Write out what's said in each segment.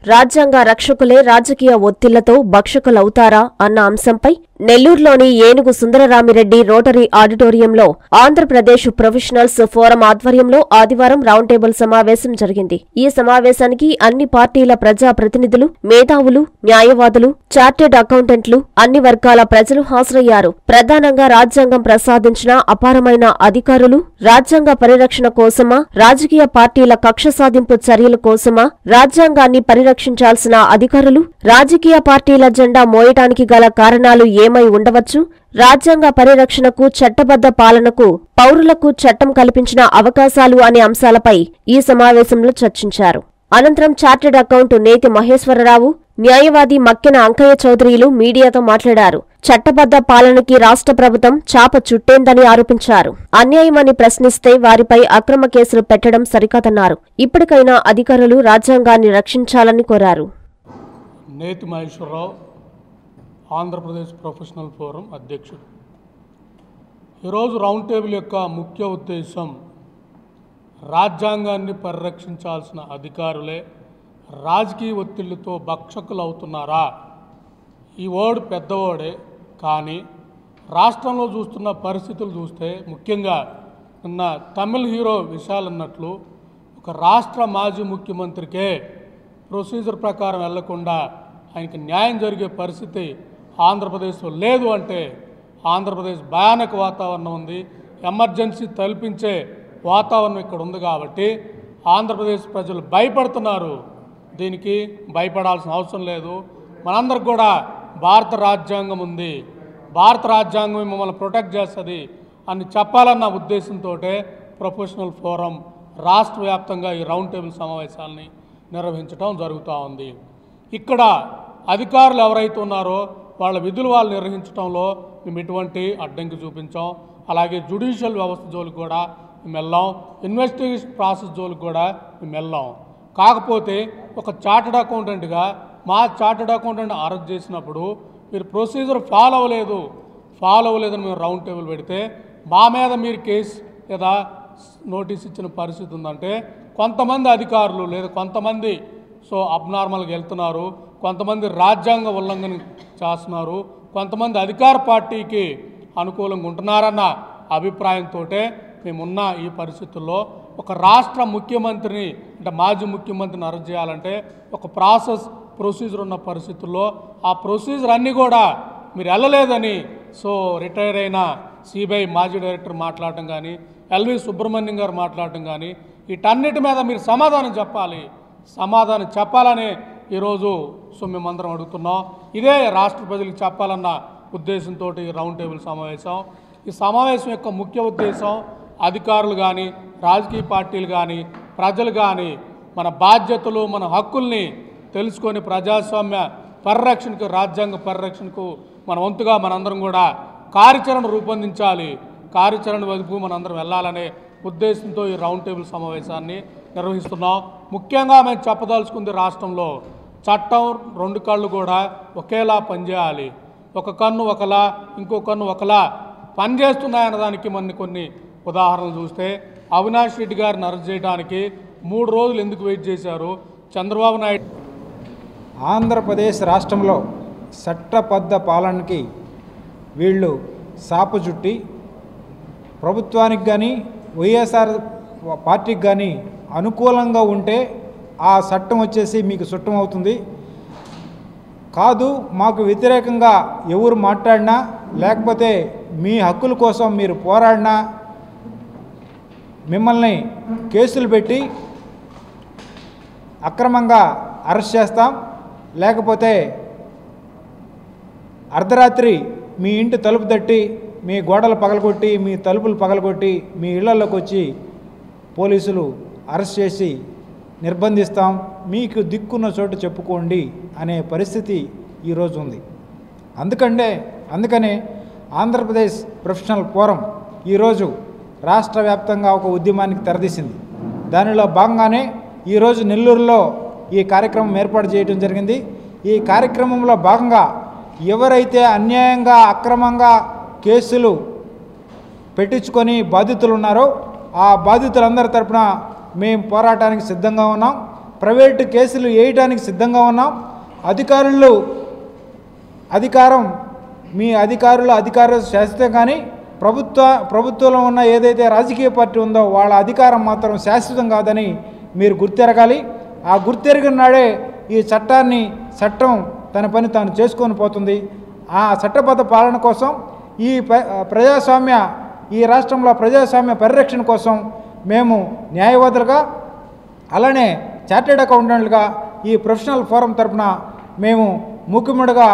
రాజ్యాంగ రక్షకులే రాజకీయ ఒత్తిళ్లతో భక్షకులవుతారా అన్న అంశంపై నెల్లూరులోని ఏనుగు సుందరరామిరెడ్డి రోటరీ ఆడిటోరియంలో ఆంధ్రప్రదేశ్ ప్రొఫెషనల్స్ ఫోరం ఆధ్వర్యంలో ఆదివారం రౌండ్ టేబుల్ సమావేశం జరిగింది ఈ సమావేశానికి అన్ని పార్టీల ప్రజా ప్రతినిధులు మేధావులు న్యాయవాదులు చార్టెడ్ అకౌంటెంట్లు అన్ని వర్గాల ప్రజలు హాజరయ్యారు ప్రధానంగా రాజ్యాంగం ప్రసాదించిన అపారమైన అధికారులు రాజ్యాంగ పరిరక్షణ కోసమా రాజకీయ పార్టీల కక్ష సాధింపు చర్యల కోసమా రాజ్యాంగాన్ని పరిరక్షించాల్సిన అధికారులు రాజకీయ పార్టీల జెండా మోయటానికి గల కారణాలు ఏమై ఉండవచ్చు రాజ్యాంగ పరిరక్షణకు చట్టబద్ధ పాలనకు పౌరులకు చట్టం కల్పించిన అవకాశాలు అనే అంశాలపై ఈ సమావేశంలో చర్చించారు అనంతరం చార్టెడ్ అకౌంట్ నేతి మహేశ్వరరావు న్యాయవాది మక్కెన అంకయ్య చౌదరిలు మీడియాతో మాట్లాడారు చట్టబద్ధ పాలనకి రాష్ట్ర ప్రభుత్వం చాప చుట్టేందని ఆరోపించారు అన్యాయమని ప్రశ్నిస్తే వారిపై అక్రమ కేసులు పెట్టడం సరికాదన్నారు ఇప్పటికైనా అధికారులు రాజ్యాంగాన్ని రక్షించాలని కోరారు నేతి మహేశ్వరరావు ఆంధ్రప్రదేశ్ ప్రొఫెషనల్ ఫోరం అధ్యక్షుడు ఈరోజు రౌండ్ టేబుల్ యొక్క ముఖ్య ఉద్దేశం రాజ్యాంగాన్ని పరిరక్షించాల్సిన అధికారులే రాజకీయ ఒత్తిళ్లతో భక్షకులు అవుతున్నారా ఈ వర్డ్ పెద్దవాడే కానీ రాష్ట్రంలో చూస్తున్న పరిస్థితులు చూస్తే ముఖ్యంగా నిన్న తమిళ హీరో విశాల్ అన్నట్లు ఒక రాష్ట్ర మాజీ ముఖ్యమంత్రికే ప్రొసీజర్ ప్రకారం వెళ్లకుండా ఆయనకి న్యాయం జరిగే పరిస్థితి ఆంధ్రప్రదేశ్లో లేదు అంటే ఆంధ్రప్రదేశ్ భయానక వాతావరణం ఉంది ఎమర్జెన్సీ తలపించే వాతావరణం ఇక్కడ ఉంది కాబట్టి ఆంధ్రప్రదేశ్ ప్రజలు భయపడుతున్నారు దీనికి భయపడాల్సిన అవసరం లేదు మనందరికి కూడా భారత రాజ్యాంగం ఉంది భారత రాజ్యాంగం మమ్మల్ని ప్రొటెక్ట్ చేస్తుంది అని చెప్పాలన్న ఉద్దేశంతో ప్రొఫెషనల్ ఫోరం రాష్ట్ర వ్యాప్తంగా ఈ రౌండ్ టేబుల్ సమావేశాలని నిర్వహించడం జరుగుతూ ఉంది ఇక్కడ అధికారులు ఎవరైతే ఉన్నారో వాళ్ళ విధులు వాళ్ళు నిర్వహించడంలో మేము ఎటువంటి అడ్డంకి చూపించాం అలాగే జుడిషియల్ వ్యవస్థ జోలికి కూడా మేము వెళ్ళాం ఇన్వెస్టిగేషన్ ప్రాసెస్ జోలికి కూడా మేము వెళ్ళాం కాకపోతే ఒక చార్టెడ్ అకౌంటెంట్గా మా చార్టెడ్ అకౌంటెంట్ అరెస్ట్ చేసినప్పుడు మీరు ప్రొసీజర్ ఫాలో అవ్వలేదు ఫాలో అవ్వలేదని మేము రౌండ్ టేబుల్ పెడితే మా మీద మీరు కేసు లేదా నోటీస్ ఇచ్చిన పరిస్థితి ఉందంటే కొంతమంది అధికారులు లేదా కొంతమంది సో అబ్నార్మల్గా వెళ్తున్నారు కొంతమంది రాజ్యాంగ ఉల్లంఘన చేస్తున్నారు కొంతమంది అధికార పార్టీకి అనుకూలంగా ఉంటున్నారన్న అభిప్రాయంతో మేమున్న ఈ పరిస్థితుల్లో ఒక రాష్ట్ర ముఖ్యమంత్రిని అంటే మాజీ ముఖ్యమంత్రిని అరెస్ట్ చేయాలంటే ఒక ప్రాసెస్ ప్రొసీజర్ ఉన్న పరిస్థితుల్లో ఆ ప్రొసీజర్ అన్నీ కూడా మీరు వెళ్ళలేదని సో రిటైర్ అయిన సిబిఐ మాజీ డైరెక్టర్ మాట్లాడటం కానీ ఎల్వి సుబ్రహ్మణ్యం గారు మాట్లాడటం కానీ వీటన్నిటి మీద మీరు సమాధానం చెప్పాలి సమాధానం చెప్పాలని ఈరోజు సో మేమందరం అడుగుతున్నాం ఇదే రాష్ట్ర ప్రజలకు చెప్పాలన్న ఉద్దేశంతో ఈ రౌండ్ టేబుల్ సమావేశం ఈ సమావేశం యొక్క ముఖ్య ఉద్దేశం అధికారులు కానీ రాజకీయ పార్టీలు కానీ ప్రజలు కానీ మన బాధ్యతలు మన హక్కుల్ని తెలుసుకొని ప్రజాస్వామ్య పరిరక్షణకు రాజ్యాంగ పరిరక్షణకు మన వంతుగా మనందరం కూడా కార్యాచరణ రూపొందించాలి కార్యాచరణ వైపు మనందరం వెళ్ళాలనే ఉద్దేశంతో ఈ రౌండ్ టేబుల్ సమావేశాన్ని నిర్వహిస్తున్నాం ముఖ్యంగా మేము చెప్పదలుచుకుంది రాష్ట్రంలో చట్టం రెండు కళ్ళు కూడా ఒకేలా పనిచేయాలి ఒక కన్ను ఒకలా ఇంకో కన్ను ఒకలా పనిచేస్తున్నాయన్న దానికి మన కొన్ని ఉదాహరణలు చూస్తే అవినాష్ రెడ్డి గారిని అరెస్ట్ చేయడానికి మూడు రోజులు ఎందుకు వెయిట్ చేశారు చంద్రబాబు నాయుడు ఆంధ్రప్రదేశ్ రాష్ట్రంలో చట్టబద్ధ పాలనకి వీళ్ళు సాపు చుట్టి ప్రభుత్వానికి కానీ వైఎస్ఆర్ పార్టీకి కానీ అనుకూలంగా ఉంటే ఆ చట్టం వచ్చేసి మీకు చుట్టం అవుతుంది కాదు మాకు వ్యతిరేకంగా ఎవరు మాట్లాడినా లేకపోతే మీ హక్కుల కోసం మీరు పోరాడినా మిమ్మల్ని కేసులు పెట్టి అక్రమంగా అరెస్ట్ చేస్తాం లేకపోతే అర్ధరాత్రి మీ ఇంటి తలుపు తట్టి మీ గోడలు పగలగొట్టి మీ తలుపులు పగలగొట్టి మీ ఇళ్లలోకి వచ్చి పోలీసులు అరెస్ట్ చేసి నిర్బంధిస్తాం మీకు దిక్కున్న చోటు చెప్పుకోండి అనే పరిస్థితి ఈరోజు ఉంది అందుకంటే అందుకనే ఆంధ్రప్రదేశ్ ప్రొఫెషనల్ ఫోరం ఈరోజు రాష్ట్ర వ్యాప్తంగా ఒక ఉద్యమానికి తెరదీసింది దానిలో భాగంగానే ఈరోజు నెల్లూరులో ఈ కార్యక్రమం ఏర్పాటు చేయడం జరిగింది ఈ కార్యక్రమంలో భాగంగా ఎవరైతే అన్యాయంగా అక్రమంగా కేసులు పెట్టించుకొని బాధితులు ఉన్నారో ఆ బాధితులందరి తరపున మేము పోరాటానికి సిద్ధంగా ఉన్నాం ప్రైవేటు కేసులు వేయడానికి సిద్ధంగా ఉన్నాం అధికారులు అధికారం మీ అధికారుల అధికారం శాశ్వతం కానీ ప్రభుత్వ ప్రభుత్వంలో ఉన్న ఏదైతే రాజకీయ పార్టీ ఉందో వాళ్ళ అధికారం మాత్రం శాశ్వతం కాదని మీరు గుర్తెరగాలి ఆ గుర్తెరిగిన నాడే ఈ చట్టాన్ని చట్టం తన పని తాను చేసుకొని పోతుంది ఆ చట్టబద్ధ పాలన కోసం ఈ ప- ప్రజాస్వామ్య ఈ రాష్ట్రంలో ప్రజాస్వామ్య పరిరక్షణ కోసం మేము న్యాయవాదులుగా అలానే చార్టెడ్ అకౌంటెంట్లుగా ఈ ప్రొఫెషనల్ ఫోరం తరపున మేము ముఖ్యముడిగా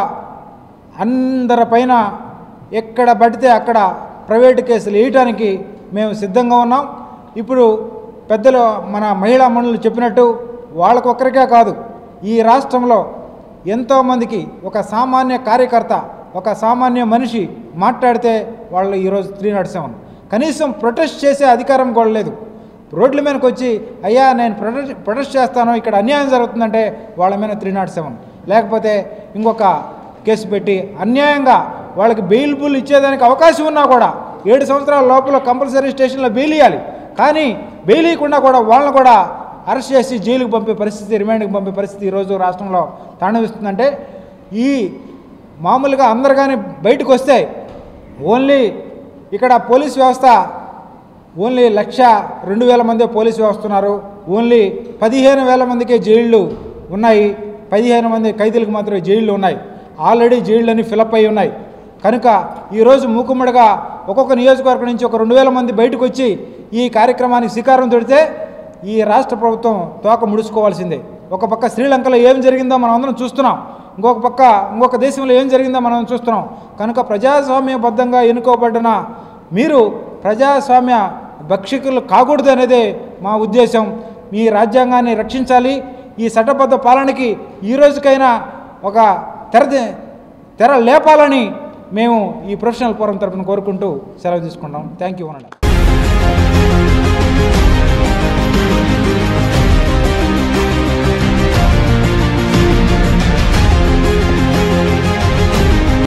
అందరిపైన ఎక్కడ పడితే అక్కడ ప్రైవేటు కేసులు వేయటానికి మేము సిద్ధంగా ఉన్నాం ఇప్పుడు పెద్దలు మన మహిళా మండలి చెప్పినట్టు వాళ్ళకొక్కరికే కాదు ఈ రాష్ట్రంలో ఎంతోమందికి ఒక సామాన్య కార్యకర్త ఒక సామాన్య మనిషి మాట్లాడితే వాళ్ళు ఈరోజు త్రీ నాట్ సెవెన్ కనీసం ప్రొటెస్ట్ చేసే అధికారం కూడా లేదు రోడ్ల మీదకి వచ్చి అయ్యా నేను ప్రొటెస్ట్ ప్రొటెస్ట్ చేస్తాను ఇక్కడ అన్యాయం జరుగుతుందంటే వాళ్ళ మీద త్రీ నాట్ సెవెన్ లేకపోతే ఇంకొక కేసు పెట్టి అన్యాయంగా వాళ్ళకి బెయిల్ బుల్ ఇచ్చేదానికి అవకాశం ఉన్నా కూడా ఏడు సంవత్సరాల లోపల కంపల్సరీ స్టేషన్లో బెయిల్ ఇవ్వాలి కానీ బెయిల్ ఇవ్వకుండా కూడా వాళ్ళని కూడా అరెస్ట్ చేసి జైలుకు పంపే పరిస్థితి రిమాండ్కి పంపే పరిస్థితి ఈరోజు రాష్ట్రంలో తాండవిస్తుందంటే ఈ మామూలుగా అందరు కానీ బయటకు వస్తే ఓన్లీ ఇక్కడ పోలీస్ వ్యవస్థ ఓన్లీ లక్ష రెండు వేల మంది పోలీసు వ్యవస్థ ఉన్నారు ఓన్లీ పదిహేను వేల మందికే జైళ్ళు ఉన్నాయి పదిహేను మంది ఖైదీలకు మాత్రమే జైళ్ళు ఉన్నాయి ఆల్రెడీ జైళ్ళని ఫిలప్ అయి ఉన్నాయి కనుక ఈరోజు మూకుమ్మడిగా ఒక్కొక్క నియోజకవర్గం నుంచి ఒక రెండు వేల మంది బయటకు వచ్చి ఈ కార్యక్రమానికి శ్రీకారం చుడితే ఈ రాష్ట్ర ప్రభుత్వం తోక ముడుచుకోవాల్సిందే ఒక పక్క శ్రీలంకలో ఏం జరిగిందో మనం అందరం చూస్తున్నాం ఇంకొక పక్క ఇంకొక దేశంలో ఏం జరిగిందో మనం చూస్తున్నాం కనుక ప్రజాస్వామ్యబద్ధంగా ఎన్నుకోబడిన మీరు ప్రజాస్వామ్య భక్షకులు కాకూడదు అనేదే మా ఉద్దేశం మీ రాజ్యాంగాన్ని రక్షించాలి ఈ చట్టబద్ధ పాలనకి ఈ రోజుకైనా ఒక తెర తెర లేపాలని మేము ఈ ప్రొఫెషనల్ ఫోరం తరపున కోరుకుంటూ సెలవు తీసుకుంటాం థ్యాంక్ యూ అనండి